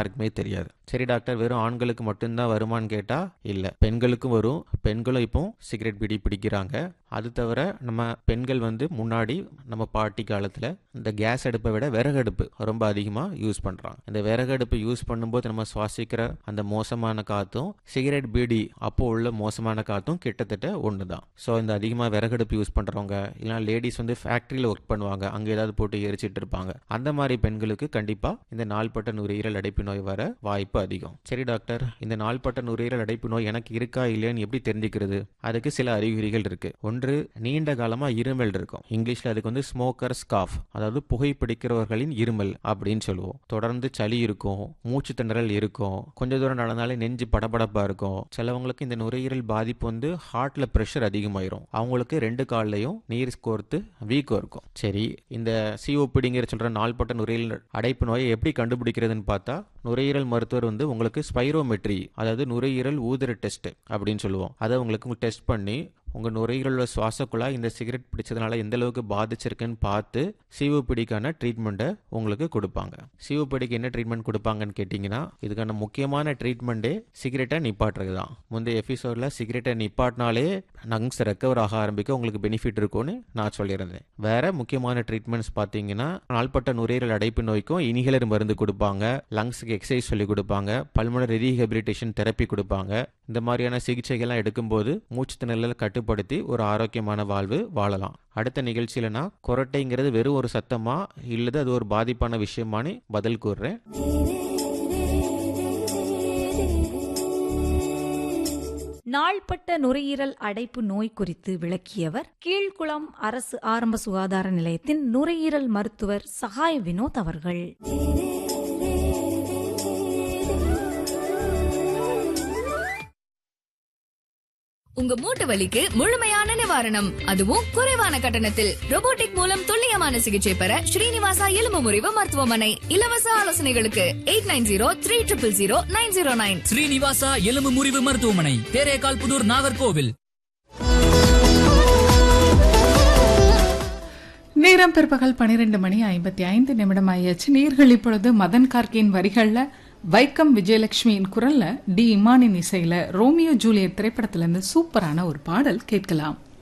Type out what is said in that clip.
யாருக்குமே தெரியாது சரி டாக்டர் வெறும் ஆண்களுக்கு மட்டும்தான் வருமான்னு கேட்டா இல்ல பெண்களுக்கும் வரும் பெண்களும் இப்போ சிகரெட் பிடி பிடிக்கிறாங்க அது தவிர நம்ம பெண்கள் வந்து முன்னாடி நம்ம பாட்டி காலத்துல இந்த கேஸ் அடுப்பை விட விறகடுப்பு ரொம்ப அதிகமா யூஸ் பண்றாங்க இந்த விறகடுப்பு யூஸ் பண்ணும்போது நம்ம சுவாசிக்கிற அந்த மோசமான காத்தும் சிகரெட் பீடி அப்போ உள்ள மோசமான காத்தும் கிட்டத்தட்ட ஒன்று தான் ஸோ இந்த அதிகமாக விறகடுப்பு யூஸ் பண்ணுறவங்க இல்லைனா லேடிஸ் வந்து ஃபேக்ட்ரியில் ஒர்க் பண்ணுவாங்க அங்கே ஏதாவது போட்டு எரிச்சிட்டு இருப்பாங்க அந்த மாதிரி பெண்களுக்கு கண்டிப்பாக இந்த நாள்பட்ட நுரையீரல் அடைப்பு நோய் வர வாய்ப்பு அதிகம் சரி டாக்டர் இந்த நாள்பட்ட நுரையீரல் அடைப்பு நோய் எனக்கு இருக்கா இல்லையான்னு எப்படி தெரிஞ்சுக்கிறது அதுக்கு சில அறிகுறிகள் இருக்கு ஒன்று நீண்ட காலமா இருமல் இருக்கும் இங்கிலீஷ்ல அதுக்கு வந்து ஸ்மோக்கர் ஸ்காஃப் அதாவது புகைப்பிடிக்கிறவர்களின் இருமல் அப்படின்னு சொல்லுவோம் தொடர்ந்து சளி இருக்கும் மூச்சு திணறல் இருக்கும் கொஞ்ச தூரம் நடந்தாலே நெஞ்சு படபடப்பா இருக்கும் சிலவங்களுக்கு இந்த நுரையீரல் பாதிப்பு வந்து ஹார்ட்ல ப்ரெஷர் அதிகமாயிரும் அவங்களுக்கு ரெண்டு கால்லையும் நீர் கோர்த்து வீக்கம் இருக்கும் சரி இந்த சிஓபிடிங்கிற சொல்ற நாள்பட்ட நுரையீரல் அடைப்பு நோயை எப்படி கண்டுபிடிக்கிறதுன்னு பார்த்தா நுரையீரல் மருத்துவர் வந்து உங்களுக்கு ஸ்பைரோமெட்ரி அதாவது நுரையீரல் ஊதிர டெஸ்ட் அப்படின்னு சொல்லுவோம் அதை உங்களுக்கு டெஸ்ட் பண்ணி உங்கள் நுரையீரலோட சுவாச குழாய் இந்த சிகரெட் பிடிச்சதுனால எந்த அளவுக்கு பாதிச்சிருக்குன்னு பார்த்து சிஓபிடிக்கான ட்ரீட்மெண்ட்டை உங்களுக்கு கொடுப்பாங்க சிஓபிடிக்கு என்ன ட்ரீட்மெண்ட் கொடுப்பாங்கன்னு கேட்டிங்கன்னா இதுக்கான முக்கியமான ட்ரீட்மெண்ட்டே சிகரெட்டை நிப்பாட்டுறது தான் முந்தைய எபிசோடில் சிகரெட்டை நிப்பாட்டினாலே லங்ஸ் ரெக்கவர் ஆக ஆரம்பிக்க உங்களுக்கு பெனிஃபிட் இருக்கும்னு நான் சொல்லியிருந்தேன் வேற முக்கியமான ட்ரீட்மெண்ட்ஸ் பார்த்தீங்கன்னா நாள்பட்ட நுரையீரல் அடைப்பு நோய்க்கும் இனிகலர் மருந்து கொடுப்பாங்க லங்ஸுக்கு எக்ஸசைஸ் சொல்லி கொடுப்பாங்க பல்முனர் ரீஹபிலிட்டேஷன் தெரப்பி கொடுப்பாங்க இந்த மாதிரியான சிகிச்சைகள்லாம் எடுக்கும்போது மூச்சு திணறலை கட்டுப்படுத்தி ஒரு ஆரோக்கியமான வாழ்வு வாழலாம் அடுத்த நிகழ்ச்சியிலனா கொரட்டைங்கிறது வெறும் ஒரு சத்தமா இல்லது அது ஒரு பாதிப்பான விஷயமானு பதில் கூறுறேன் நாள்பட்ட நுரையீரல் அடைப்பு நோய் குறித்து விளக்கியவர் கீழ்குளம் அரசு ஆரம்ப சுகாதார நிலையத்தின் நுரையீரல் மருத்துவர் சகாய் வினோத் அவர்கள் உங்க மூட்டு வலிக்கு முழுமையான நிவாரணம் அதுவும் குறைவான கட்டணத்தில் robotic மூலம் துல்லியமான சிகிச்சை பெற ஸ்ரீனிவாசா எலும்பு முறிவு மருத்துவமனை இலவச ஆலோசனைகளுக்கு eight nine zero three triple zero nine zero nine Srinivasa எலும்பு முறிவு மருத்துவமனை தேரேகால் புதூர் நாகர்கோவில் நேரம் பிற்பகல் பனிரெண்டு மணி ஐம்பத்தி ஐந்து நிமிடம் ஆயாச்சு நேர்கள் இப்பொழுது மதன் கார்கேன் வரிகள்ல வைக்கம் விஜயலட்சுமியின் குரல்ல டி இமானின் இசையில ரோமியோ ஜூலியட் திரைப்படத்திலிருந்து சூப்பரான ஒரு பாடல் கேட்கலாம்